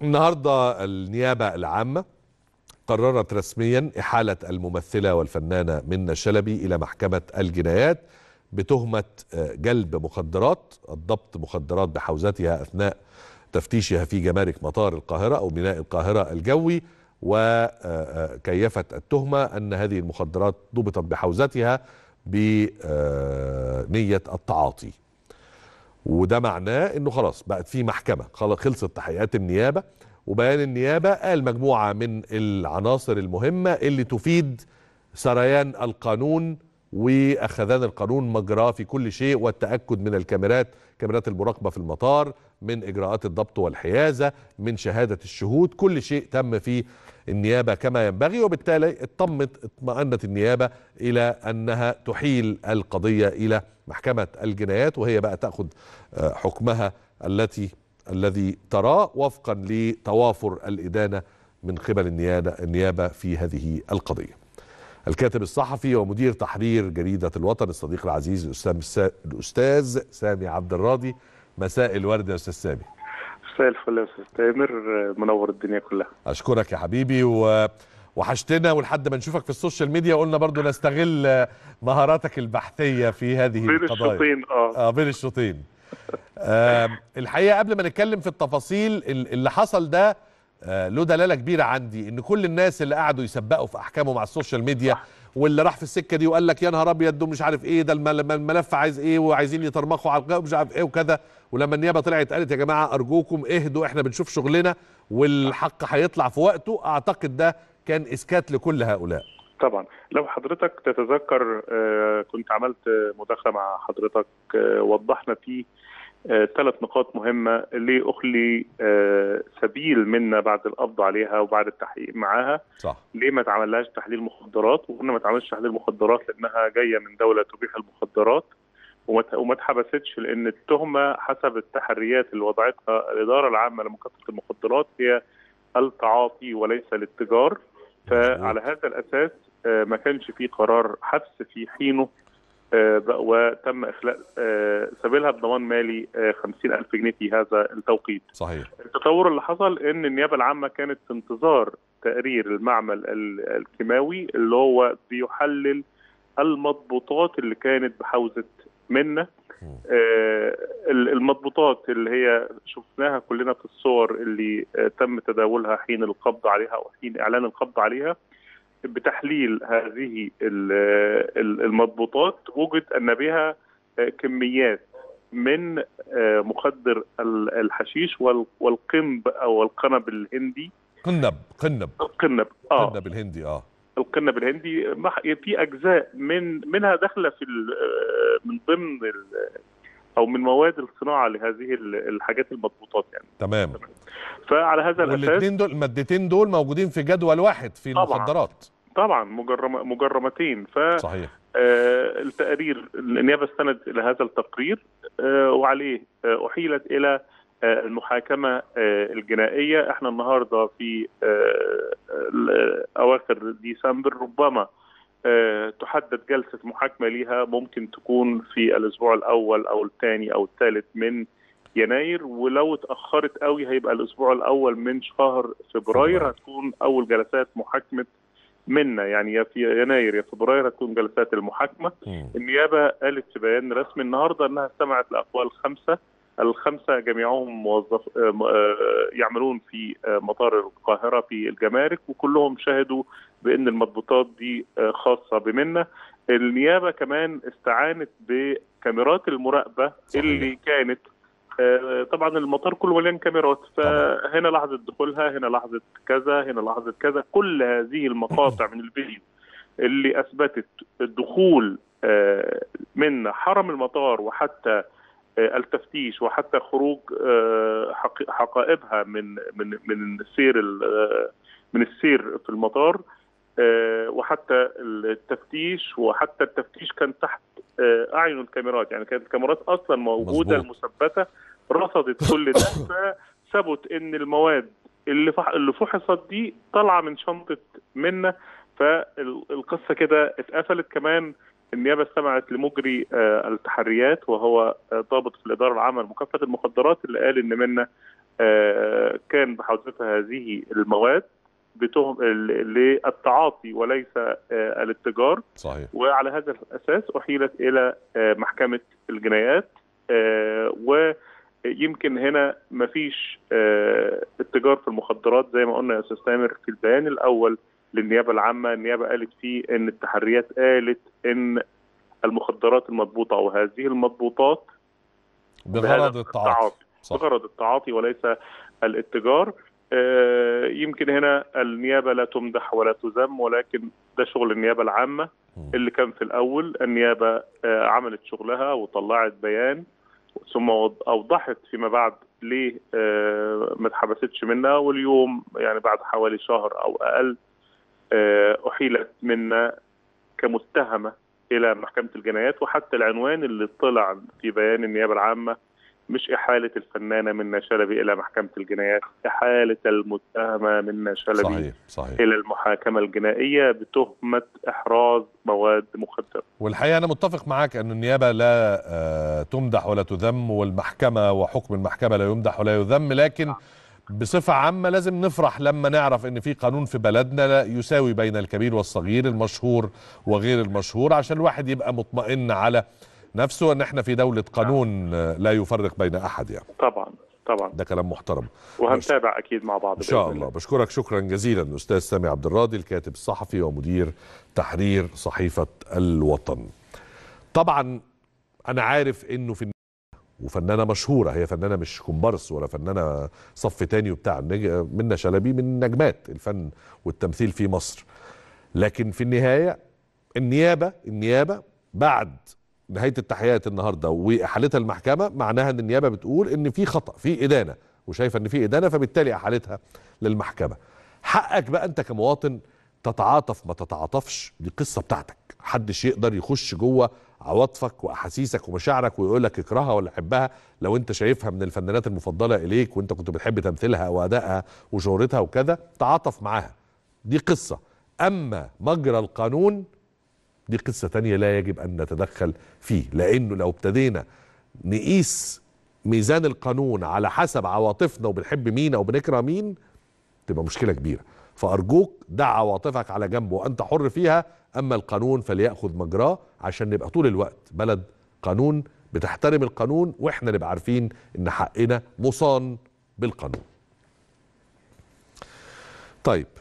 النهارده النيابه العامه قررت رسميا احاله الممثله والفنانه منى شلبي الى محكمه الجنايات بتهمه آه، جلب مخدرات الضبط مخدرات بحوزتها اثناء تفتيشها في جمارك مطار القاهره او ميناء القاهره الجوي وكيفت التهمه ان هذه المخدرات ضبطت بحوزتها بنيه التعاطي وده معناه انه خلاص بقت في محكمه خلاص خلصت تحقيقات النيابه وبيان النيابه قال مجموعه من العناصر المهمه اللي تفيد سريان القانون واخذان القانون مجراه في كل شيء والتاكد من الكاميرات كاميرات المراقبه في المطار من اجراءات الضبط والحيازه من شهاده الشهود كل شيء تم في النيابه كما ينبغي وبالتالي اطمت اطمأنت النيابه الى انها تحيل القضيه الى محكمه الجنايات وهي بقى تاخذ آه، حكمها التي الذي تراه وفقا لتوافر الادانه من قبل النيابه النيابه في هذه القضيه. الكاتب الصحفي ومدير تحرير جريده الوطن الصديق العزيز الاستاذ الاستاذ سامي عبد الراضي مساء الورد يا استاذ سامي. مساء الفل يا استاذ تامر منور الدنيا كلها اشكرك يا حبيبي و... وحشتنا ولحد ما نشوفك في السوشيال ميديا قلنا برضو نستغل مهاراتك البحثيه في هذه بين القضايا الشوطين اه اه بين الشوطين آم، الحقيقه قبل ما نتكلم في التفاصيل ال- اللي حصل ده آه، له دلاله كبيره عندي ان كل الناس اللي قعدوا يسبقوا في احكامهم على السوشيال ميديا واللي راح في السكه دي وقال لك يا نهار ابيض دول مش عارف ايه ده المل- الملف عايز ايه وعايزين يترمخوا على القلب مش عارف ايه وكذا ولما النيابه طلعت قالت يا جماعه ارجوكم اهدوا احنا بنشوف شغلنا والحق هيطلع في وقته اعتقد ده كان اسكات لكل هؤلاء طبعا لو حضرتك تتذكر آه، كنت عملت مداخله مع حضرتك آه، وضحنا فيه ثلاث نقاط مهمه اللي اخلي آه، سبيل منا بعد القبض عليها وبعد التحقيق معاها صح ليه ما تعملهاش تحليل مخدرات وقلنا ما تعملش تحليل مخدرات لانها جايه من دوله تبيح المخدرات وما ت- وما اتحبستش لان التهمه حسب التحريات اللي وضعتها الاداره العامه لمكافحه المخدرات هي التعاطي وليس الاتجار فعلى هذا الاساس آه، ما كانش في قرار حبس في حينه آه، بق- وتم اخلاء آه، سبيلها بضمان مالي آه، 50000 جنيه في هذا التوقيت صحيح التطور اللي حصل ان النيابه العامه كانت في انتظار تقرير المعمل ال- الكيماوي اللي هو بيحلل المضبوطات اللي كانت بحوزه منا آه، ال- المضبوطات اللي هي شفناها كلنا في الصور اللي آه، تم تداولها حين القبض عليها او حين اعلان القبض عليها بتحليل هذه ال- ال- المضبوطات وجد ان بها آه، كميات من آه، مخدر ال- الحشيش وال- والقنب او القنب الهندي قنب قنب القنب اه قنب الهندي اه القنب الهندي مح- في اجزاء من منها داخله في ال- آه، من ضمن ال- او من مواد الصناعه لهذه ال- الحاجات المضبوطات يعني تمام فعلى هذا الاساس والاثنين دول المادتين دول موجودين في جدول واحد في طبعاً. المخدرات طبعا مجرم مجرمتين ف صحيح آه، التقرير النيابه استند الى هذا التقرير آه، وعليه آه، احيلت الى آه، المحاكمه آه، الجنائيه احنا النهارده في آه، ال- اواخر ديسمبر ربما آه، تحدد جلسه محاكمه ليها ممكن تكون في الاسبوع الاول او الثاني او الثالث من يناير ولو اتاخرت قوي هيبقى الاسبوع الاول من شهر فبراير. فبراير هتكون اول جلسات محاكمه منا يعني يا في يناير يا فبراير هتكون جلسات المحاكمه مم. النيابه قالت في بيان رسمي النهارده انها استمعت لاقوال خمسه الخمسه جميعهم موظف آه، م- آه، يعملون في آه، مطار القاهره في الجمارك وكلهم شهدوا بان المضبوطات دي آه، خاصه بمنا النيابه كمان استعانت بكاميرات المراقبه صحيح. اللي كانت آه، طبعا المطار كله مليان كاميرات فهنا لحظه دخولها هنا لحظه كذا هنا لحظه كذا كل هذه المقاطع من الفيديو اللي اثبتت دخول آه، من حرم المطار وحتى آه، التفتيش وحتى خروج آه، حق- حقائبها من من من السير ال- آه، من السير في المطار آه، وحتى التفتيش وحتى التفتيش كان تحت آه، اعين الكاميرات يعني كانت الكاميرات اصلا موجوده مظبوط. المثبته رصدت كل ده فثبت ان المواد اللي فح... اللي فحصت دي طالعه من شنطه منا فالقصه كده اتقفلت كمان النيابه استمعت لمجري آه، التحريات وهو آه، ضابط في الاداره العامه لمكافحه المخدرات اللي قال ان منا آه، كان بحوزتها هذه المواد بتهم ال- للتعاطي وليس آه، الاتجار صحيح وعلى هذا الاساس احيلت الى آه، محكمه الجنايات آه، ويمكن هنا مفيش آه، اتجار في المخدرات زي ما قلنا يا استاذ تامر في البيان الاول للنيابه العامه النيابه قالت فيه ان التحريات قالت ان المخدرات المضبوطه او هذه المضبوطات بغرض بهدف التعاطي صح بغرض التعاطي وليس الاتجار آه، يمكن هنا النيابه لا تمدح ولا تذم ولكن ده شغل النيابه العامه مم. اللي كان في الاول النيابه آه، عملت شغلها وطلعت بيان ثم وض- اوضحت فيما بعد ليه آه، ما اتحبستش منها واليوم يعني بعد حوالي شهر او اقل آه، احيلت منا كمتهمه الى محكمه الجنايات وحتى العنوان اللي طلع في بيان النيابه العامه مش إحالة الفنانة منى شلبي إلى محكمة الجنايات إحالة المتهمة منى شلبي صحيح صحيح إلى المحاكمة الجنائية بتهمة إحراز مواد مخدرة والحقيقه انا متفق معاك ان النيابه لا آه، تمدح ولا تذم والمحكمه وحكم المحكمه لا يمدح ولا يذم لكن بصفه عامه لازم نفرح لما نعرف ان في قانون في بلدنا لا يساوي بين الكبير والصغير المشهور وغير المشهور عشان الواحد يبقى مطمئن على نفسه ان احنا في دوله قانون آه، لا يفرق بين احد يعني طبعا طبعا ده كلام محترم وهنتابع أكيد مع بعض ان شاء بإذن الله بشكرك شكرا جزيلا استاذ سامي عبد الراضي الكاتب الصحفي ومدير تحرير صحيفه الوطن طبعا انا عارف انه في وفنانه مشهوره هي فنانه مش كومبارس ولا فنانه صف تاني وبتاع نج- منى شلبي من نجمات الفن والتمثيل في مصر لكن في النهايه النيابه النيابه بعد نهايه التحقيقات النهارده واحالتها المحكمه معناها ان النيابه بتقول ان في خطا في ادانه وشايفه ان في ادانه فبالتالي احالتها للمحكمه حقك بقى انت كمواطن تتعاطف ما تتعاطفش دي قصه بتاعتك محدش يقدر يخش جوه عواطفك واحاسيسك ومشاعرك ويقول لك اكرهها ولا حبها لو انت شايفها من الفنانات المفضله اليك وانت كنت بتحب تمثيلها وادائها وشهرتها وكذا تعاطف معاها دي قصه اما مجرى القانون دي قصة تانية لا يجب أن نتدخل فيه لأنه لو ابتدينا نقيس ميزان القانون على حسب عواطفنا وبنحب مين أو بنكره مين تبقى مشكلة كبيرة فأرجوك دع عواطفك على جنب وأنت حر فيها أما القانون فليأخذ مجراه عشان نبقى طول الوقت بلد قانون بتحترم القانون وإحنا نبقى عارفين إن حقنا مصان بالقانون طيب